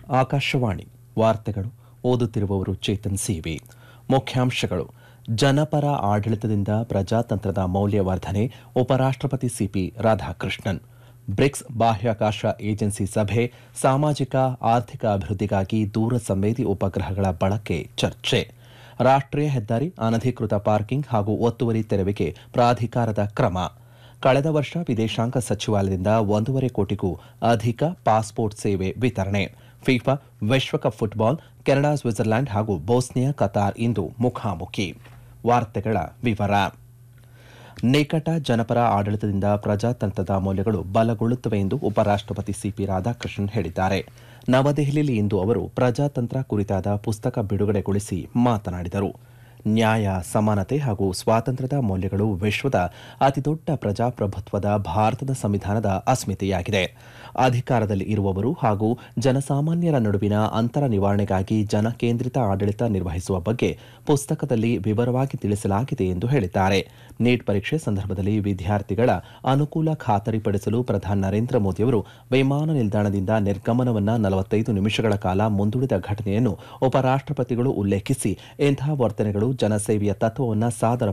ಆಕಾಶವಾಣಿ ವಾರ್ತೆಗಳು ಓದುತ್ತಿರುವವರು ಚೇತನ್ ಸಿವಿ ಮುಖ್ಯಾಂಶಗಳು ಜನಪರ ಆಡಳಿತದಿಂದ ಪ್ರಜಾತಂತ್ರದ ಮೌಲ್ಯವರ್ಧನೆ ಉಪರಾಷ್ಟಪತಿ ಸಿಪಿ ರಾಧಾಕೃಷ್ಣನ್ ಬ್ರಿಕ್ಸ್ ಬಾಹ್ಯಾಕಾಶ ಏಜೆನ್ಸಿ ಸಭೆ ಸಾಮಾಜಿಕ ಆರ್ಥಿಕ ಅಭಿವೃದ್ಧಿಗಾಗಿ ದೂರ ಸಂವೇದಿ ಉಪಗ್ರಹಗಳ ಬಳಕೆ ಚರ್ಚೆ ರಾಷ್ಟ್ರೀಯ ಹೆದ್ದಾರಿ ಅನಧಿಕೃತ ಪಾರ್ಕಿಂಗ್ ಹಾಗೂ ಒತ್ತುವರಿ ತೆರವಿಗೆ ಪ್ರಾಧಿಕಾರದ ಕ್ರಮ ಕಳೆದ ವರ್ಷ ವಿದೇಶಾಂಗ ಸಚಿವಾಲಯದಿಂದ ಒಂದೂವರೆ ಕೋಟಿಗೂ ಅಧಿಕ ಪಾಸ್ಪೋರ್ಟ್ ಸೇವೆ ವಿತರಣೆ ಫಿಫಾ ವಿಶ್ವಕಪ್ ಫುಟ್ಬಾಲ್ ಕೆನಡಾ ಸ್ವಿಟ್ಜರ್ಲ್ಯಾಂಡ್ ಹಾಗೂ ಬೋಸ್ನಿಯಾ ಕತಾರ್ ಇಂದು ಮುಖಾಮುಖಿ ವಾರ್ತೆಗಳ ವಿವರ ನಿಕಟ ಜನಪರ ಆಡಳಿತದಿಂದ ಪ್ರಜಾತಂತ್ರದ ಮೌಲ್ಯಗಳು ಬಲಗೊಳ್ಳುತ್ತವೆ ಎಂದು ಉಪರಾಷ್ಟಪತಿ ಸಿಪಿ ರಾಧಾಕೃಷ್ಣನ್ ಹೇಳಿದ್ದಾರೆ ನವದೆಹಲಿಯಲ್ಲಿ ಇಂದು ಅವರು ಪ್ರಜಾತಂತ್ರ ಕುರಿತಾದ ಪುಸ್ತಕ ಬಿಡುಗಡೆಗೊಳಿಸಿ ಮಾತನಾಡಿದರು ನ್ಯಾಯ ಸಮಾನತೆ ಹಾಗೂ ಸ್ವಾತಂತ್ರ್ಯದ ಮೌಲ್ಯಗಳು ವಿಶ್ವದ ಅತಿದೊಡ್ಡ ಪ್ರಜಾಪ್ರಭುತ್ವದ ಭಾರತದ ಸಂವಿಧಾನದ ಅಸ್ಮಿತೆಯಾಗಿದೆ ಅಧಿಕಾರದಲ್ಲಿ ಇರುವವರು ಹಾಗೂ ಜನಸಾಮಾನ್ಯರ ನಡುವಿನ ಅಂತರ ನಿವಾರಣೆಗಾಗಿ ಜನಕೇಂದ್ರಿತ ಆಡಳಿತ ನಿರ್ವಹಿಸುವ ಬಗ್ಗೆ ಪುಸ್ತಕದಲ್ಲಿ ವಿವರವಾಗಿ ತಿಳಿಸಲಾಗಿದೆ ಎಂದು ಹೇಳಿದ್ದಾರೆ ನೀಟ್ ಪರೀಕ್ಷೆ ಸಂದರ್ಭದಲ್ಲಿ ವಿದ್ಯಾರ್ಥಿಗಳ ಅನುಕೂಲ ಖಾತರಿಪಡಿಸಲು ಪ್ರಧಾನಿ ನರೇಂದ್ರ ಮೋದಿಯವರು ವಿಮಾನ ನಿಲ್ದಾಣದಿಂದ ನಿರ್ಗಮನವನ್ನ ನಲವತ್ತೈದು ನಿಮಿಷಗಳ ಕಾಲ ಮುಂದೂಡಿದ ಘಟನೆಯನ್ನು ಉಪರಾಷ್ಟಪತಿಗಳು ಉಲ್ಲೇಖಿಸಿ ಇಂತಹ ವರ್ತನೆಗಳು ಜನಸೇವೆಯ ತತ್ವವನ್ನು ಸಾದರ